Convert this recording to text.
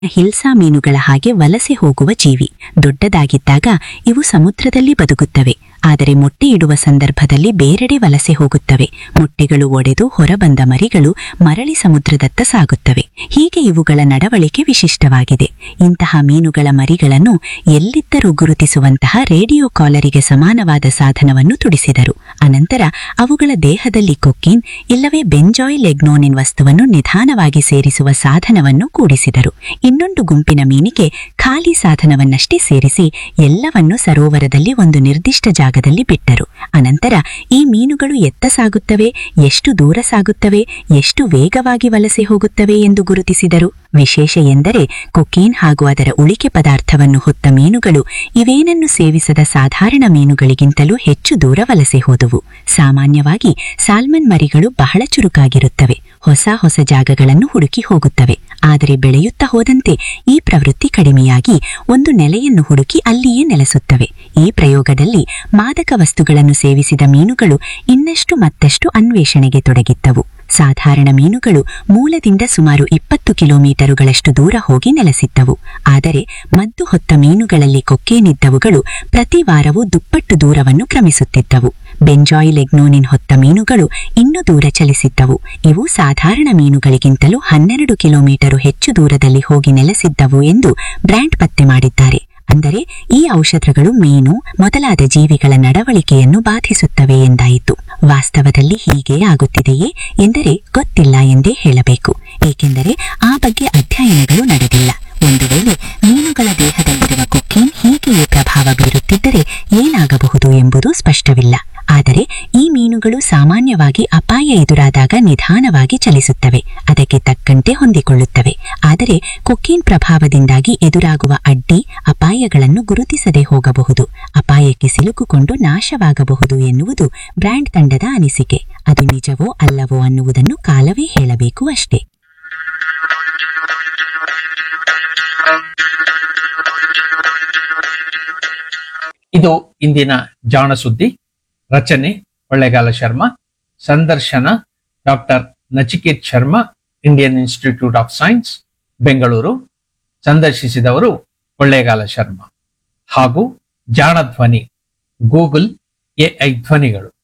ಹಿಲ್ಸಾ ಮೀನುಗಳ ಹಾಗೆ ವಲಸೆ ಹೋಗುವ ಜೀವಿ ದೊಡ್ಡದಾಗಿದ್ದಾಗ ಇವು ಸಮುದ್ರದಲ್ಲಿ ಬದುಕುತ್ತವೆ ಆದರೆ ಮೊಟ್ಟೆ ಇಡುವ ಸಂದರ್ಭದಲ್ಲಿ ಬೇರೆಡೆ ವಲಸೆ ಹೋಗುತ್ತವೆ ಮೊಟ್ಟೆಗಳು ಒಡೆದು ಹೊರಬಂದ ಮರಿಗಳು ಮರಳಿ ಸಮುದ್ರದತ್ತ ಸಾಗುತ್ತವೆ ಹೀಗೆ ಇವುಗಳ ನಡವಳಿಕೆ ವಿಶಿಷ್ಟವಾಗಿದೆ ಇಂತಹ ಮೀನುಗಳ ಮರಿಗಳನ್ನು ಎಲ್ಲಿದ್ದರೂ ಗುರುತಿಸುವಂತಹ ರೇಡಿಯೋ ಕಾಲರಿಗೆ ಸಮಾನವಾದ ಸಾಧನವನ್ನು ತುಡಿಸಿದರು ಅನಂತರ ಅವುಗಳ ದೇಹದಲ್ಲಿ ಕೊಕ್ಕಿನ್ ಇಲ್ಲವೇ ಬೆಂಜಾಯಿಲ್ ಎಗ್ನೋನಿನ್ ವಸ್ತುವನ್ನು ನಿಧಾನವಾಗಿ ಸೇರಿಸುವ ಸಾಧನವನ್ನು ಕೂಡಿಸಿದರು ಇನ್ನೊಂದು ಗುಂಪಿನ ಮೀನಿಗೆ ಖಾಲಿ ಸಾಧನವನ್ನಷ್ಟೇ ಸೇರಿಸಿ ಎಲ್ಲವನ್ನೂ ಸರೋವರದಲ್ಲಿ ಒಂದು ನಿರ್ದಿಷ್ಟ ಜಾಗದಲ್ಲಿ ಬಿಟ್ಟರು ಅನಂತರ ಈ ಮೀನುಗಳು ಎತ್ತ ಸಾಗುತ್ತವೆ ಎಷ್ಟು ದೂರ ಸಾಗುತ್ತವೆ ಎಷ್ಟು ವೇಗವಾಗಿ ವಲಸೆ ಹೋಗುತ್ತವೆ ಎಂದು ಗುರುತಿಸಿದರು ವಿಶೇಷ ಎಂದರೆ ಕೊಕೀನ್ ಹಾಗೂ ಅದರ ಉಳಿಕೆ ಪದಾರ್ಥವನ್ನು ಹೊತ್ತ ಮೀನುಗಳು ಇವೇನನ್ನು ಸೇವಿಸದ ಸಾಧಾರಣ ಮೀನುಗಳಿಗಿಂತಲೂ ಹೆಚ್ಚು ದೂರ ವಲಸೆ ಹೋದವು ಸಾಮಾನ್ಯವಾಗಿ ಸಾಲ್ಮನ್ ಮರಿಗಳು ಬಹಳ ಚುರುಕಾಗಿರುತ್ತವೆ ಹೊಸ ಹೊಸ ಜಾಗಗಳನ್ನು ಹುಡುಕಿ ಹೋಗುತ್ತವೆ ಆದರೆ ಬೆಳೆಯುತ್ತಾ ಹೋದಂತೆ ಈ ಪ್ರವೃತ್ತಿ ಕಡಿಮೆಯಾಗಿ ಒಂದು ನೆಲೆಯನ್ನು ಹುಡುಕಿ ಅಲ್ಲಿಯೇ ನೆಲೆಸುತ್ತವೆ ಈ ಪ್ರಯೋಗದಲ್ಲಿ ಮಾದಕ ವಸ್ತುಗಳನ್ನು ಸೇವಿಸಿದ ಮೀನುಗಳು ಇನ್ನಷ್ಟು ಮತ್ತಷ್ಟು ಅನ್ವೇಷಣೆಗೆ ತೊಡಗಿದ್ದವು ಸಾಧಾರಣ ಮೀನುಗಳು ಮೂಲದಿಂದ ಸುಮಾರು ಇಪ್ಪತ್ತು ಕಿಲೋಮೀಟರುಗಳಷ್ಟು ದೂರ ಹೋಗಿ ನೆಲೆಸಿದ್ದವು ಆದರೆ ಮದ್ದು ಹೊತ್ತ ಮೀನುಗಳಲ್ಲಿ ಕೊಕ್ಕೇನಿದ್ದವುಗಳು ಪ್ರತಿ ವಾರವೂ ದುಪ್ಪಟ್ಟು ದೂರವನ್ನು ಕ್ರಮಿಸುತ್ತಿದ್ದವು ಬೆಂಜಾಯಿಲ್ ಎಗ್ನೋನಿನ್ ಹೊತ್ತ ಮೀನುಗಳು ಇನ್ನೂ ದೂರ ಚಲಿಸಿದ್ದವು ಇವು ಸಾಧಾರಣ ಮೀನುಗಳಿಗಿಂತಲೂ ಹನ್ನೆರಡು ಕಿಲೋಮೀಟರು ಹೆಚ್ಚು ದೂರದಲ್ಲಿ ಹೋಗಿ ನೆಲೆಸಿದ್ದವು ಎಂದು ಬ್ರ್ಯಾಂಡ್ ಪತ್ತೆ ಮಾಡಿದ್ದಾರೆ ಅಂದರೆ ಈ ಔಷಧಗಳು ಮೀನು ಮೊದಲಾದ ಜೀವಿಗಳ ನಡವಳಿಕೆಯನ್ನು ಬಾಧಿಸುತ್ತವೆ ಎಂದಾಯಿತು ವಾಸ್ತವದಲ್ಲಿ ಹೀಗೆ ಆಗುತ್ತಿದೆಯೇ ಎಂದರೆ ಗೊತ್ತಿಲ್ಲ ಎಂದೇ ಹೇಳಬೇಕು ಏಕೆಂದರೆ ಆ ಬಗ್ಗೆ ಅಧ್ಯಯನಗಳು ನಡೆದಿಲ್ಲ ಒಂದು ವೇಳೆ ಮೀನುಗಳ ದೇಹದಲ್ಲಿರುವ ಕೊಕ್ಕೀನ್ ಹೀಗೆಯೇ ಪ್ರಭಾವ ಬೀರುತ್ತಿದ್ದರೆ ಏನಾಗಬಹುದು ಎಂಬುದು ಸ್ಪಷ್ಟವಿಲ್ಲ ಆದರೆ ಈ ಮೀನುಗಳು ಸಾಮಾನ್ಯವಾಗಿ ಅಪಾಯ ಎದುರಾದಾಗ ನಿಧಾನವಾಗಿ ಚಲಿಸುತ್ತವೆ ಅದಕ್ಕೆ ತಕ್ಕಂತೆ ಹೊಂದಿಕೊಳ್ಳುತ್ತವೆ ಆದರೆ ಕೊಕ್ಕೀನ್ ಪ್ರಭಾವದಿಂದಾಗಿ ಎದುರಾಗುವ ಅಡ್ಡಿ ಅಪಾಯಗಳನ್ನು ಗುರುತಿಸದೆ ಹೋಗಬಹುದು ಅಪಾಯಕ್ಕೆ ಸಿಲುಕುಕೊಂಡು ನಾಶವಾಗಬಹುದು ಎನ್ನುವುದು ಬ್ರ್ಯಾಂಡ್ ತಂಡದ ಅನಿಸಿಕೆ ಅದು ನಿಜವೋ ಅಲ್ಲವೋ ಅನ್ನುವುದನ್ನು ಕಾಲವೇ ಹೇಳಬೇಕು ಅಷ್ಟೇ ಇದು ಇಂದಿನ ಜಾಣ ಸುದ್ದಿ ರಚನೆ ಕೊಳ್ಳೇಗಾಲ ಶರ್ಮಾ ಸಂದರ್ಶನ doctor Nachiket Sharma Indian institute of science Bengaluru ಸಂದರ್ಶಿಸಿದವರು ಕೊಳ್ಳೇಗಾಲ ಶರ್ಮಾ ಹಾಗೂ ಜಾಣ ಧ್ವನಿ ಗೂಗಲ್ ಎಐ ಧ್ವನಿಗಳು